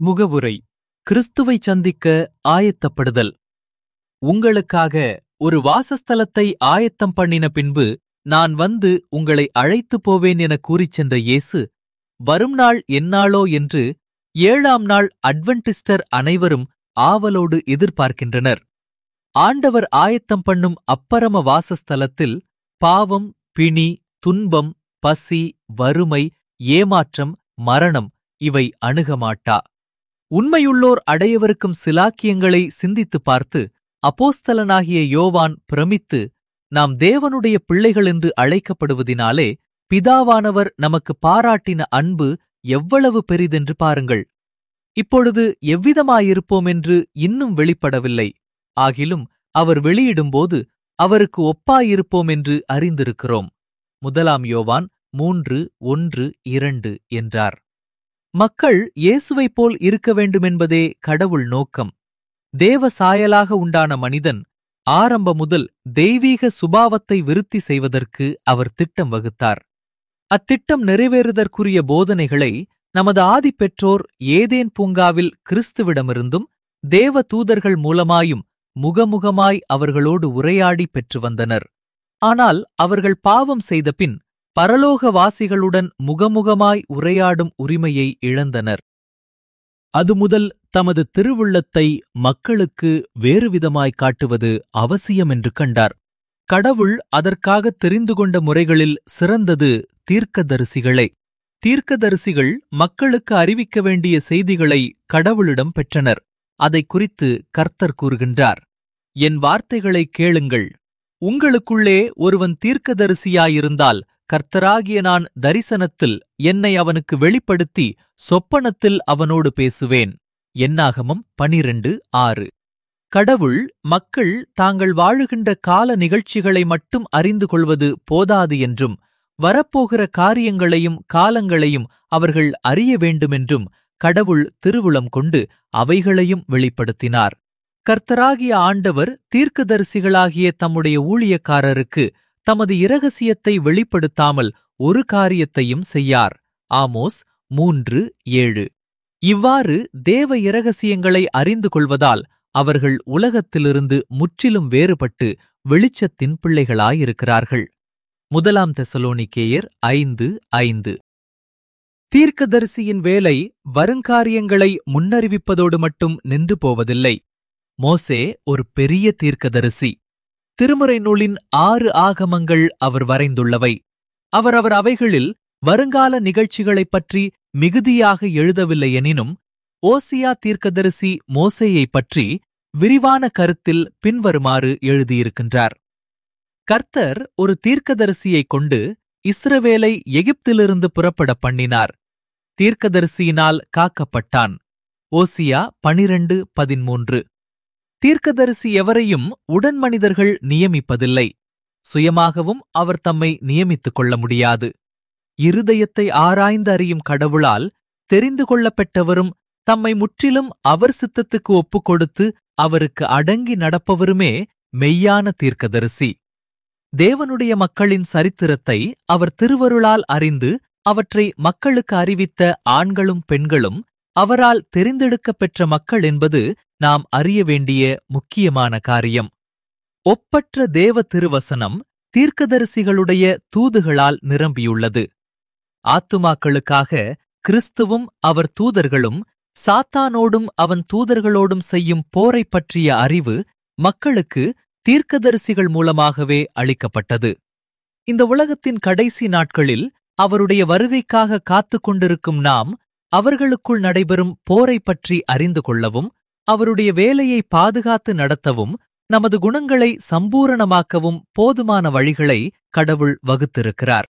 முகவுரை கிறிஸ்துவை சந்திக்க ஆயத்தப்படுதல் உங்களுக்காக ஒரு வாசஸ்தலத்தை ஆயத்தம் பண்ணின பின்பு நான் வந்து உங்களை அழைத்துப் போவேன் என கூறிச் சென்ற இயேசு வரும் நாள் எந்நாளோ என்று ஏழாம் நாள் அட்வென்டிஸ்டர் அனைவரும் ஆவலோடு எதிர்பார்க்கின்றனர் ஆண்டவர் ஆயத்தம் பண்ணும் அப்பரம வாசஸ்தலத்தில் பாவம் பிணி துன்பம் பசி வறுமை ஏமாற்றம் மரணம் இவை அணுகமாட்டா உண்மையுள்ளோர் அடையவிருக்கும் சிலாக்கியங்களை சிந்தித்துப் பார்த்து அப்போஸ்தலனாகிய யோவான் பிரமித்து நாம் தேவனுடைய பிள்ளைகள் என்று அழைக்கப்படுவதினாலே பிதாவானவர் நமக்கு பாராட்டின அன்பு எவ்வளவு பெரிதென்று பாருங்கள் இப்பொழுது எவ்விதமாயிருப்போம் என்று இன்னும் வெளிப்படவில்லை ஆகிலும் அவர் வெளியிடும்போது அவருக்கு ஒப்பாயிருப்போம் என்று அறிந்திருக்கிறோம் முதலாம் யோவான் மூன்று ஒன்று இரண்டு என்றார் மக்கள் இயேசுவைப் போல் இருக்க வேண்டுமென்பதே கடவுள் நோக்கம் தேவ சாயலாக உண்டான மனிதன் ஆரம்ப முதல் தெய்வீக சுபாவத்தை விருத்தி செய்வதற்கு அவர் திட்டம் வகுத்தார் அத்திட்டம் நிறைவேறுதற்குரிய போதனைகளை நமது ஆதிப்பெற்றோர் ஏதேன் பூங்காவில் கிறிஸ்துவிடமிருந்தும் தேவ தூதர்கள் மூலமாயும் முகமுகமாய் அவர்களோடு உரையாடி பெற்று வந்தனர் ஆனால் அவர்கள் பாவம் செய்தபின் பரலோகவாசிகளுடன் முகமுகமாய் உரையாடும் உரிமையை இழந்தனர் அது முதல் தமது திருவுள்ளத்தை மக்களுக்கு வேறுவிதமாய் காட்டுவது அவசியம் என்று கண்டார் கடவுள் அதற்காக தெரிந்து கொண்ட முறைகளில் சிறந்தது தீர்க்கதரிசிகளே தீர்க்கதரிசிகள் மக்களுக்கு அறிவிக்க வேண்டிய செய்திகளை கடவுளிடம் பெற்றனர் அதைக் குறித்து கர்த்தர் கூறுகின்றார் என் வார்த்தைகளை கேளுங்கள் உங்களுக்குள்ளே ஒருவன் தீர்க்கதரிசியாயிருந்தால் கர்த்தராகிய நான் தரிசனத்தில் என்னை அவனுக்கு வெளிப்படுத்தி சொப்பனத்தில் அவனோடு பேசுவேன் என்னாகமம் பனிரெண்டு ஆறு கடவுள் மக்கள் தாங்கள் வாழுகின்ற கால நிகழ்ச்சிகளை மட்டும் அறிந்து கொள்வது போதாது என்றும் வரப்போகிற காரியங்களையும் காலங்களையும் அவர்கள் அறிய வேண்டுமென்றும் கடவுள் திருவுளம் கொண்டு அவைகளையும் வெளிப்படுத்தினார் கர்த்தராகிய ஆண்டவர் தீர்க்கதரிசிகளாகிய தம்முடைய ஊழியக்காரருக்கு தமது இரகசியத்தை வெளிப்படுத்தாமல் ஒரு காரியத்தையும் செய்யார் ஆமோஸ் மூன்று ஏழு இவ்வாறு தேவ இரகசியங்களை அறிந்து கொள்வதால் அவர்கள் உலகத்திலிருந்து முற்றிலும் வேறுபட்டு வெளிச்சத்தின் பிள்ளைகளாயிருக்கிறார்கள் முதலாம் தெசலோனிக்கேயர் ஐந்து ஐந்து தீர்க்கதரிசியின் வேலை வருங்காரியங்களை முன்னறிவிப்பதோடு மட்டும் நின்று போவதில்லை மோசே ஒரு பெரிய தீர்க்கதரிசி திருமுறை நூலின் ஆறு ஆகமங்கள் அவர் வரைந்துள்ளவை அவர் அவர் அவைகளில் வருங்கால நிகழ்ச்சிகளைப் பற்றி மிகுதியாக எழுதவில்லை எனினும் ஓசியா தீர்க்கதரிசி மோசேயைப் பற்றி விரிவான கருத்தில் பின்வருமாறு எழுதியிருக்கின்றார் கர்த்தர் ஒரு தீர்க்கதரிசியைக் கொண்டு இஸ்ரவேலை எகிப்திலிருந்து புறப்பட பண்ணினார் தீர்க்கதரிசியினால் காக்கப்பட்டான் ஓசியா பனிரெண்டு பதிமூன்று தீர்க்கதரிசி எவரையும் உடன்மனிதர்கள் நியமிப்பதில்லை சுயமாகவும் அவர் தம்மை நியமித்துக் கொள்ள முடியாது இருதயத்தை ஆராய்ந்து அறியும் கடவுளால் தெரிந்து கொள்ளப்பெற்றவரும் தம்மை முற்றிலும் அவர் சித்தத்துக்கு ஒப்புக் கொடுத்து அவருக்கு அடங்கி நடப்பவருமே மெய்யான தீர்க்கதரிசி தேவனுடைய மக்களின் சரித்திரத்தை அவர் திருவருளால் அறிந்து அவற்றை மக்களுக்கு அறிவித்த ஆண்களும் பெண்களும் அவரால் தெரிந்தெடுக்கப் பெற்ற மக்கள் என்பது நாம் அறிய வேண்டிய முக்கியமான காரியம் ஒப்பற்ற தேவ திருவசனம் தீர்க்கதரிசிகளுடைய தூதுகளால் நிரம்பியுள்ளது ஆத்துமாக்களுக்காக கிறிஸ்துவும் அவர் தூதர்களும் சாத்தானோடும் அவன் தூதர்களோடும் செய்யும் போரைப் பற்றிய அறிவு மக்களுக்கு தீர்க்கதரிசிகள் மூலமாகவே அளிக்கப்பட்டது இந்த உலகத்தின் கடைசி நாட்களில் அவருடைய வருகைக்காக காத்துக் கொண்டிருக்கும் நாம் அவர்களுக்குள் நடைபெறும் போரைப் பற்றி அறிந்து கொள்ளவும் அவருடைய வேலையை பாதுகாத்து நடத்தவும் நமது குணங்களை சம்பூரணமாக்கவும் போதுமான வழிகளை கடவுள் வகுத்திருக்கிறார்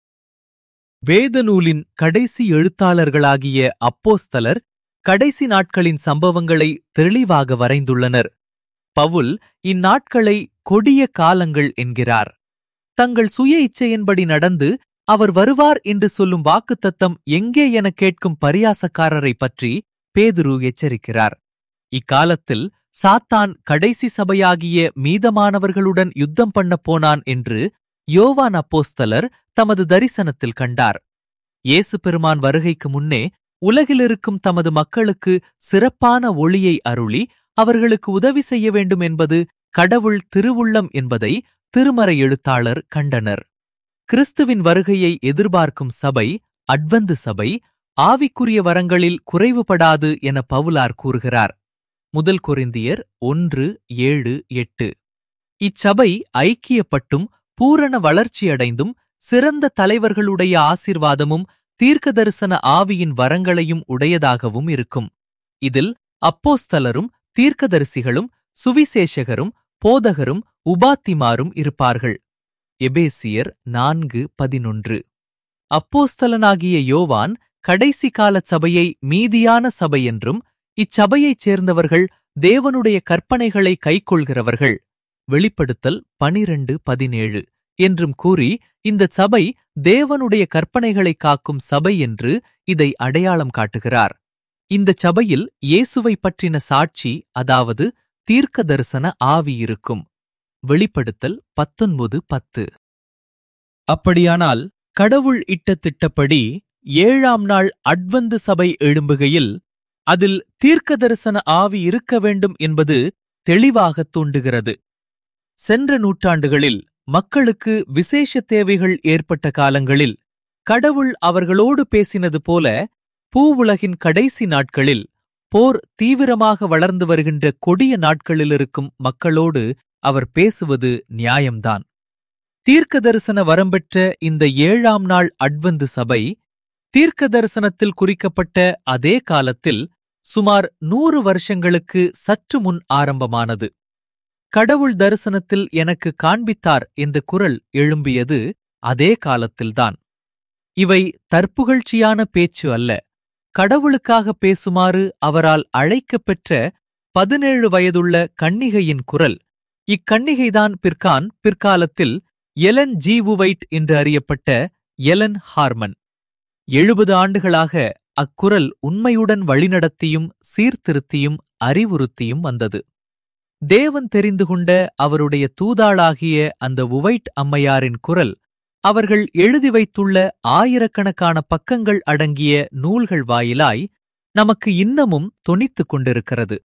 வேத நூலின் கடைசி எழுத்தாளர்களாகிய அப்போஸ்தலர் கடைசி நாட்களின் சம்பவங்களை தெளிவாக வரைந்துள்ளனர் பவுல் இந்நாட்களை கொடிய காலங்கள் என்கிறார் தங்கள் சுய இச்சையின்படி நடந்து அவர் வருவார் என்று சொல்லும் வாக்குத்தத்தம் எங்கே என கேட்கும் பரியாசக்காரரை பற்றி பேதுரு எச்சரிக்கிறார் இக்காலத்தில் சாத்தான் கடைசி சபையாகிய மீதமானவர்களுடன் யுத்தம் பண்ணப் போனான் என்று யோவான் அப்போஸ்தலர் தமது தரிசனத்தில் கண்டார் இயேசு பெருமான் வருகைக்கு முன்னே உலகிலிருக்கும் தமது மக்களுக்கு சிறப்பான ஒளியை அருளி அவர்களுக்கு உதவி செய்ய வேண்டும் என்பது கடவுள் திருவுள்ளம் என்பதை திருமறை எழுத்தாளர் கண்டனர் கிறிஸ்துவின் வருகையை எதிர்பார்க்கும் சபை அட்வந்து சபை ஆவிக்குரிய வரங்களில் குறைவுபடாது என பவுலார் கூறுகிறார் முதல் கொரிந்தியர் ஒன்று ஏழு எட்டு இச்சபை ஐக்கியப்பட்டும் பூரண வளர்ச்சியடைந்தும் சிறந்த தலைவர்களுடைய ஆசிர்வாதமும் தீர்க்கதரிசன ஆவியின் வரங்களையும் உடையதாகவும் இருக்கும் இதில் அப்போஸ்தலரும் தீர்க்கதரிசிகளும் சுவிசேஷகரும் போதகரும் உபாத்திமாரும் இருப்பார்கள் எபேசியர் நான்கு பதினொன்று அப்போஸ்தலனாகிய யோவான் கடைசி காலச் சபையை மீதியான சபை என்றும் இச்சபையைச் சேர்ந்தவர்கள் தேவனுடைய கற்பனைகளை கைக்கொள்கிறவர்கள் வெளிப்படுத்தல் பனிரெண்டு பதினேழு என்றும் கூறி இந்த சபை தேவனுடைய கற்பனைகளை காக்கும் சபை என்று இதை அடையாளம் காட்டுகிறார் இந்த சபையில் இயேசுவை பற்றின சாட்சி அதாவது தீர்க்க தரிசன ஆவி இருக்கும் வெளிப்படுத்தல் பத்தொன்பது பத்து அப்படியானால் கடவுள் இட்ட திட்டப்படி ஏழாம் நாள் அட்வந்து சபை எழும்புகையில் அதில் தீர்க்க தரிசன ஆவி இருக்க வேண்டும் என்பது தெளிவாகத் தோன்றுகிறது சென்ற நூற்றாண்டுகளில் மக்களுக்கு விசேஷ தேவைகள் ஏற்பட்ட காலங்களில் கடவுள் அவர்களோடு பேசினது போல பூவுலகின் கடைசி நாட்களில் போர் தீவிரமாக வளர்ந்து வருகின்ற கொடிய நாட்களில் இருக்கும் மக்களோடு அவர் பேசுவது நியாயம்தான் தீர்க்க தரிசன வரம்பெற்ற இந்த ஏழாம் நாள் அட்வந்து சபை தீர்க்க தரிசனத்தில் குறிக்கப்பட்ட அதே காலத்தில் சுமார் நூறு வருஷங்களுக்கு சற்று முன் ஆரம்பமானது கடவுள் தரிசனத்தில் எனக்கு காண்பித்தார் என்ற குரல் எழும்பியது அதே காலத்தில்தான் இவை தற்புகழ்ச்சியான பேச்சு அல்ல கடவுளுக்காக பேசுமாறு அவரால் அழைக்கப் பெற்ற பதினேழு வயதுள்ள கன்னிகையின் குரல் இக்கன்னிகைதான் பிற்கான் பிற்காலத்தில் எலன் ஜி உவைட் என்று அறியப்பட்ட எலன் ஹார்மன் எழுபது ஆண்டுகளாக அக்குரல் உண்மையுடன் வழிநடத்தியும் சீர்திருத்தியும் அறிவுறுத்தியும் வந்தது தேவன் தெரிந்து கொண்ட அவருடைய தூதாளாகிய அந்த உவைட் அம்மையாரின் குரல் அவர்கள் எழுதி வைத்துள்ள ஆயிரக்கணக்கான பக்கங்கள் அடங்கிய நூல்கள் வாயிலாய் நமக்கு இன்னமும் தொனித்துக் கொண்டிருக்கிறது